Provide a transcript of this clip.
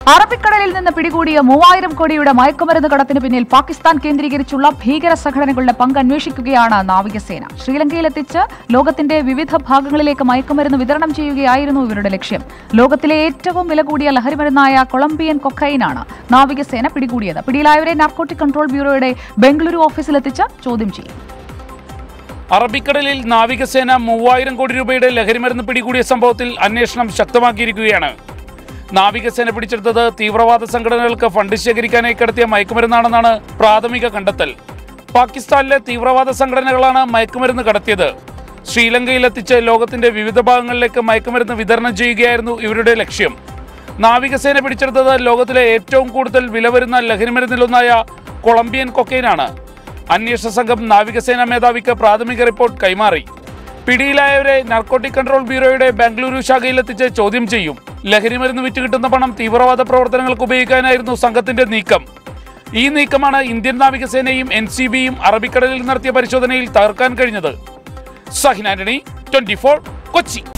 അറബിക്കടലിൽ നിന്ന് പിടികൂടിയ മൂവായിരം കോടിയുടെ മയക്കുമരുന്ന് കടത്തിന് പിന്നിൽ പാകിസ്ഥാൻ കേന്ദ്രീകരിച്ചുള്ള ഭീകര സംഘടനകളുടെ പങ്ക് അന്വേഷിക്കുകയാണ് നാവികസേന ശ്രീലങ്കയിലെത്തിച്ച് ലോകത്തിന്റെ വിവിധ ഭാഗങ്ങളിലേക്ക് മയക്കുമരുന്ന് വിതരണം ചെയ്യുകയായിരുന്നു ഇവരുടെ ലക്ഷ്യം ലോകത്തിലെ ഏറ്റവും വില കൂടിയ ലഹരിമരുന്നായ കൊളംബിയൻ കൊക്കൈനാണ് നാവികസേന പിടികൂടിയത് പിടിയിലായവരെ നാർക്കോട്ടിക് കൺട്രോൾ ബ്യൂറോയുടെ ബംഗളൂരു ഓഫീസിലെത്തിച്ച് ചോദ്യം ചെയ്യും അറബിക്കടലിൽ നാവികസേന മൂവായിരം കോടി രൂപയുടെ ലഹരിമരുന്ന് പിടികൂടിയ സംഭവത്തിൽ അന്വേഷണം ശക്തമാക്കിയിരിക്കുകയാണ് നാവികസേന പിടിച്ചെടുത്തത് തീവ്രവാദ സംഘടനകൾക്ക് ഫണ്ട് ശേഖരിക്കാനായി കടത്തിയ മയക്കുമരുന്നാണെന്നാണ് പ്രാഥമിക കണ്ടെത്തൽ പാകിസ്ഥാനിലെ തീവ്രവാദ സംഘടനകളാണ് മയക്കുമരുന്ന് കടത്തിയത് ശ്രീലങ്കയിലെത്തിച്ച് ലോകത്തിന്റെ വിവിധ ഭാഗങ്ങളിലേക്ക് മയക്കുമരുന്ന് വിതരണം ചെയ്യുകയായിരുന്നു ഇവരുടെ ലക്ഷ്യം നാവികസേന പിടിച്ചെടുത്തത് ലോകത്തിലെ ഏറ്റവും കൂടുതൽ വില വരുന്ന ലഹരിമരുന്നിലൊന്നായ കൊളംബിയൻ കൊക്കൈനാണ് അന്വേഷണ സംഘം നാവികസേന മേധാവിക്ക് പ്രാഥമിക റിപ്പോർട്ട് കൈമാറി പിടിയിലായവരെ നാർക്കോട്ടിക് കൺട്രോൾ ബ്യൂറോയുടെ ബാംഗ്ലൂരു ശാഖയിലെത്തിച്ച് ചോദ്യം ചെയ്യും ലഹരിമരുന്ന് വിറ്റ് കിട്ടുന്ന പണം തീവ്രവാദ പ്രവർത്തനങ്ങൾക്ക് ഉപയോഗിക്കാനായിരുന്നു സംഘത്തിന്റെ നീക്കം ഈ നീക്കമാണ് ഇന്ത്യൻ നാവികസേനയും എൻ സി ബിയും അറബിക്കടലിൽ നടത്തിയ പരിശോധനയിൽ തകർക്കാൻ കഴിഞ്ഞത് സഹിൻ ആന്റണി ട്വന്റി കൊച്ചി